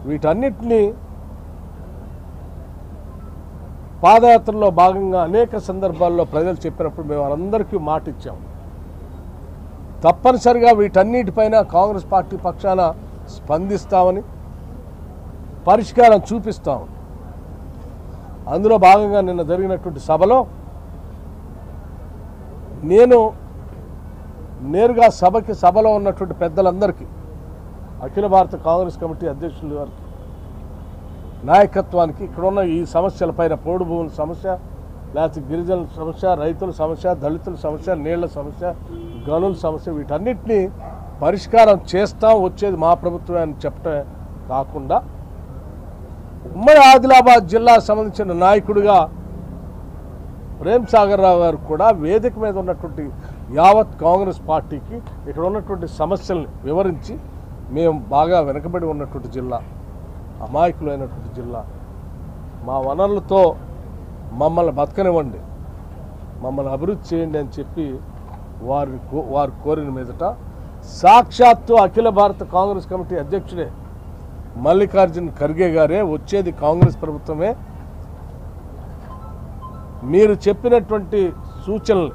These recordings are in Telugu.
వీటన్నిటినీ పాదయాత్రలో భాగంగా అనేక సందర్భాల్లో ప్రజలు చెప్పినప్పుడు మేము వాళ్ళందరికీ మాట ఇచ్చాము తప్పనిసరిగా వీటన్నిటిపైన కాంగ్రెస్ పార్టీ పక్షాన స్పందిస్తామని పరిష్కారం చూపిస్తామని అందులో భాగంగా నిన్న జరిగినటువంటి సభలో నేను నేరుగా సభకి సభలో ఉన్నటువంటి పెద్దలందరికీ అఖిల భారత కాంగ్రెస్ కమిటీ అధ్యక్షులు వారికి నాయకత్వానికి ఇక్కడ ఉన్న ఈ సమస్యలపైన పోడు భూముల సమస్య లేకపోతే గిరిజనుల సమస్య రైతుల సమస్య దళితుల సమస్య నీళ్ల సమస్య గనుల సమస్య వీటన్నిటినీ పరిష్కారం చేస్తాం వచ్చేది మా ప్రభుత్వమే అని చెప్పటమే కాకుండా ఉమ్మడి ఆదిలాబాద్ జిల్లాకు సంబంధించిన నాయకుడిగా ప్రేమ్ సాగర్ రావు గారు కూడా వేదిక మీద ఉన్నటువంటి యావత్ కాంగ్రెస్ పార్టీకి ఇక్కడ ఉన్నటువంటి సమస్యల్ని వివరించి మేము బాగా వెనకబడి ఉన్నటువంటి జిల్లా అమాయకులైనటువంటి జిల్లా మా వనరులతో మమ్మల్ని బతకనివ్వండి మమ్మల్ని అభివృద్ధి చేయండి అని చెప్పి వారి కో- వారు కోరిన మీదట సాక్షాత్తు అఖిల భారత కాంగ్రెస్ కమిటీ అధ్యక్షుడే మల్లికార్జున్ ఖర్గే గారే వచ్చేది కాంగ్రెస్ ప్రభుత్వమే మీరు చెప్పినటువంటి సూచనలు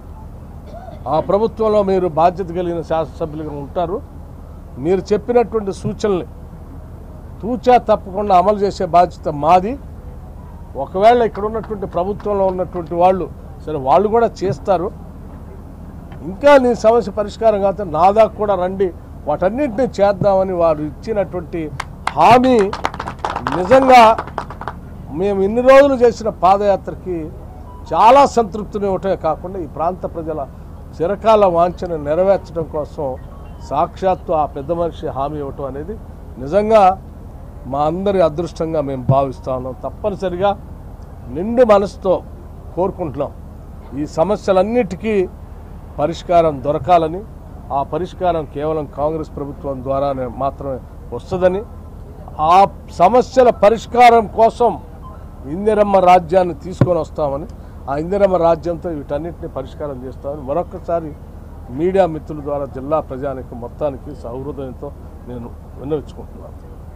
ఆ ప్రభుత్వంలో మీరు బాధ్యత కలిగిన శాసనసభ్యులుగా ఉంటారు మీరు చెప్పినటువంటి సూచనల్ని తూచా తప్పకుండా అమలు చేసే బాధ్యత మాది ఒకవేళ ఇక్కడ ఉన్నటువంటి ప్రభుత్వంలో ఉన్నటువంటి వాళ్ళు సరే వాళ్ళు కూడా చేస్తారు ఇంకా నీ సమస్య పరిష్కారం కాకపోతే నా దాకా కూడా రండి వాటన్నింటినీ చేద్దామని వారు ఇచ్చినటువంటి హామీ నిజంగా మేము ఇన్ని రోజులు చేసిన పాదయాత్రకి చాలా సంతృప్తిని ఇవ్వటమే కాకుండా ఈ ప్రాంత ప్రజల చిరకాల వాంఛను నెరవేర్చడం కోసం సాక్షాత్తు ఆ పెద్ద మనిషి హామీ ఇవ్వటం అనేది నిజంగా మా అందరి అదృష్టంగా మేము భావిస్తా ఉన్నాం తప్పనిసరిగా నిండు మనసుతో కోరుకుంటున్నాం ఈ సమస్యలన్నిటికీ పరిష్కారం దొరకాలని ఆ పరిష్కారం కేవలం కాంగ్రెస్ ప్రభుత్వం ద్వారానే మాత్రమే వస్తుందని ఆ సమస్యల పరిష్కారం కోసం ఇందిరమ్మ రాజ్యాన్ని తీసుకొని వస్తామని ఆ ఇందిరమ్మ రాజ్యంతో వీటన్నిటిని పరిష్కారం చేస్తామని మరొకసారి మీడియా మిత్రుల ద్వారా జిల్లా ప్రజానికి మొత్తానికి సహృదయంతో నేను విన్నవించుకుంటున్నాను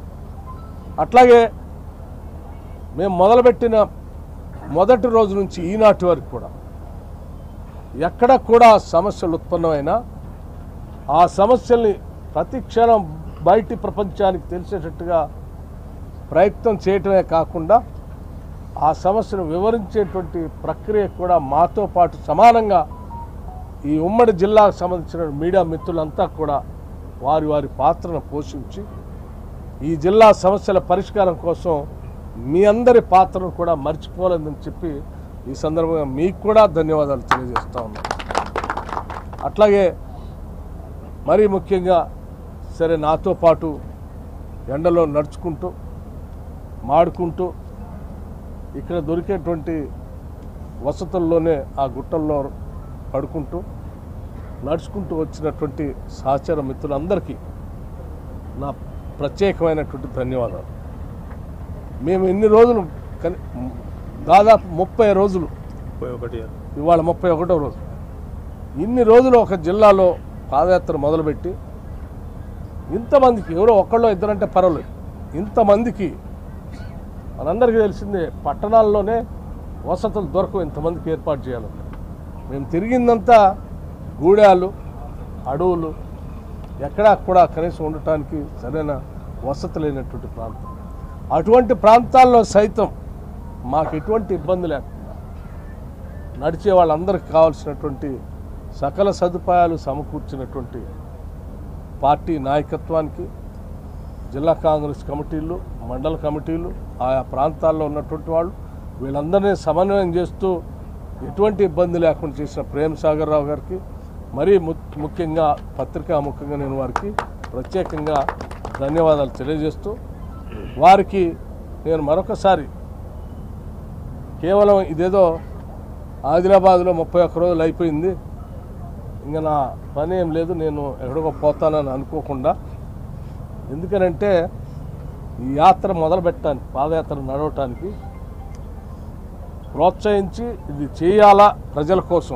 అట్లాగే మేము మొదలుపెట్టిన మొదటి రోజు నుంచి ఈనాటి వరకు కూడా ఎక్కడ కూడా సమస్యలు ఉత్పన్నమైనా ఆ సమస్యల్ని ప్రతి క్షణం బయటి ప్రపంచానికి తెలిసేటట్టుగా ప్రయత్నం చేయటమే కాకుండా ఆ సమస్యను వివరించేటువంటి ప్రక్రియ కూడా మాతో పాటు సమానంగా ఈ ఉమ్మడి జిల్లాకు సంబంధించిన మీడియా మిత్రులంతా కూడా వారి వారి పాత్రను పోషించి ఈ జిల్లా సమస్యల పరిష్కారం కోసం మీ అందరి పాత్రను కూడా మర్చిపోలేదని చెప్పి ఈ సందర్భంగా మీకు కూడా ధన్యవాదాలు తెలియజేస్తా ఉన్నాను అట్లాగే మరీ ముఖ్యంగా సరే నాతో పాటు ఎండలో నడుచుకుంటూ మాడుకుంటూ ఇక్కడ దొరికేటువంటి వసతుల్లోనే ఆ గుట్టల్లో పడుకుంటూ నడుచుకుంటూ వచ్చినటువంటి సహచర మిత్రులందరికీ నా ప్రత్యేకమైనటువంటి ధన్యవాదాలు మేము ఇన్ని రోజులు కని- దాదాపు ముప్పై రోజులు ముప్పై ఒకటి ఇవాళ ముప్పై ఒకటో రోజు ఇన్ని రోజులు ఒక జిల్లాలో పాదయాత్ర మొదలుపెట్టి ఇంతమందికి ఎవరో ఒక్కళ్ళో ఇద్దరంటే పర్వాలేదు ఇంతమందికి మనందరికీ తెలిసిందే పట్టణాల్లోనే వసతులు దొరకవు ఇంతమందికి ఏర్పాటు చేయాలంటే మేము తిరిగిందంతా గూడాలు అడవులు ఎక్కడా కూడా కనీసం ఉండటానికి సరైన వసతి లేనటువంటి ప్రాంతం అటువంటి ప్రాంతాల్లో సైతం మాకు ఎటువంటి ఇబ్బంది లేకుండా నడిచే వాళ్ళందరికీ కావాల్సినటువంటి సకల సదుపాయాలు సమకూర్చినటువంటి పార్టీ నాయకత్వానికి జిల్లా కాంగ్రెస్ కమిటీలు మండల కమిటీలు ఆయా ప్రాంతాల్లో ఉన్నటువంటి వాళ్ళు వీళ్ళందరినీ సమన్వయం చేస్తూ ఎటువంటి ఇబ్బంది లేకుండా చేసిన ప్రేమ్ సాగర్ రావు గారికి మరీ ము- ముఖ్యంగా పత్రికా ముఖ్యంగా నేను వారికి ప్రత్యేకంగా ధన్యవాదాలు తెలియజేస్తూ వారికి నేను మరొకసారి కేవలం ఇదేదో ఆదిలాబాద్లో ముప్పై ఒక్క రోజులు అయిపోయింది ఇంకా నా పని ఏం లేదు నేను ఎక్కడికో పోతానని అనుకోకుండా ఎందుకనంటే ఈ యాత్ర మొదలు పెట్టడానికి పాదయాత్ర నడవటానికి ప్రోత్సహించి ఇది చేయాలా ప్రజల కోసం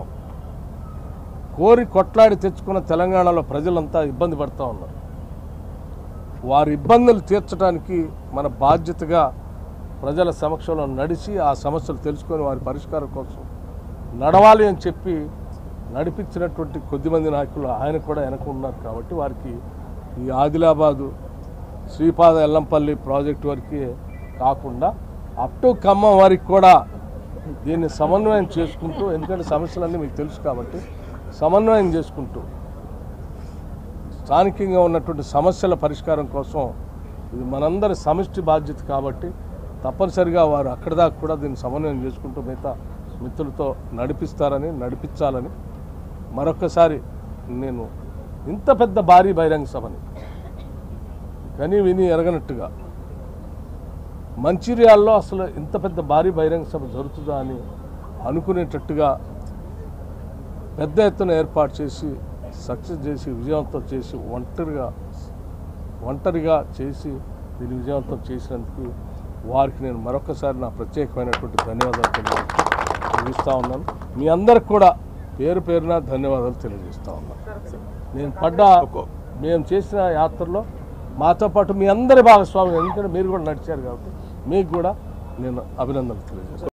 కోరి కొట్లాడి తెచ్చుకున్న తెలంగాణలో ప్రజలంతా ఇబ్బంది పడుతూ ఉన్నారు వారి ఇబ్బందులు తీర్చడానికి మన బాధ్యతగా ప్రజల సమక్షంలో నడిచి ఆ సమస్యలు తెలుసుకొని వారి పరిష్కారం కోసం నడవాలి అని చెప్పి నడిపించినటువంటి కొద్దిమంది నాయకులు ఆయన కూడా వెనక ఉన్నారు కాబట్టి వారికి ఈ ఆదిలాబాదు శ్రీపాద ఎల్లంపల్లి ప్రాజెక్టు వరకే కాకుండా అప్ టు ఖమ్మం వరకు కూడా దీన్ని సమన్వయం చేసుకుంటూ ఎందుకంటే సమస్యలన్నీ మీకు తెలుసు కాబట్టి సమన్వయం చేసుకుంటూ స్థానికంగా ఉన్నటువంటి సమస్యల పరిష్కారం కోసం ఇది మనందరి సమిష్టి బాధ్యత కాబట్టి తప్పనిసరిగా వారు అక్కడి దాకా కూడా దీన్ని సమన్వయం చేసుకుంటూ మిగతా మిత్రులతో నడిపిస్తారని నడిపించాలని మరొకసారి నేను ఇంత పెద్ద భారీ బహిరంగ సభని కని విని ఎరగనట్టుగా మంచిర్యాల్లో అసలు ఇంత పెద్ద భారీ బహిరంగ సభ జరుగుతుందా అని అనుకునేటట్టుగా పెద్ద ఎత్తున ఏర్పాటు చేసి సక్సెస్ చేసి విజయవంతం చేసి ఒంటరిగా ఒంటరిగా చేసి దీన్ని విజయవంతం చేసినందుకు వారికి నేను మరొకసారి నా ప్రత్యేకమైనటువంటి ధన్యవాదాలు తెలియజేస్తూ ముగిస్తూ ఉన్నాను మీ అందరికి కూడా పేరు పేరున ధన్యవాదాలు తెలియజేస్తూ ఉన్నాను నేను పడ్డ మేము చేసిన యాత్రలో మాతో పాటు మీ అందరి భాగస్వామ్యం ఎందుకంటే మీరు కూడా నడిచారు కాబట్టి మీకు కూడా నేను అభినందనలు తెలియజేస్తాను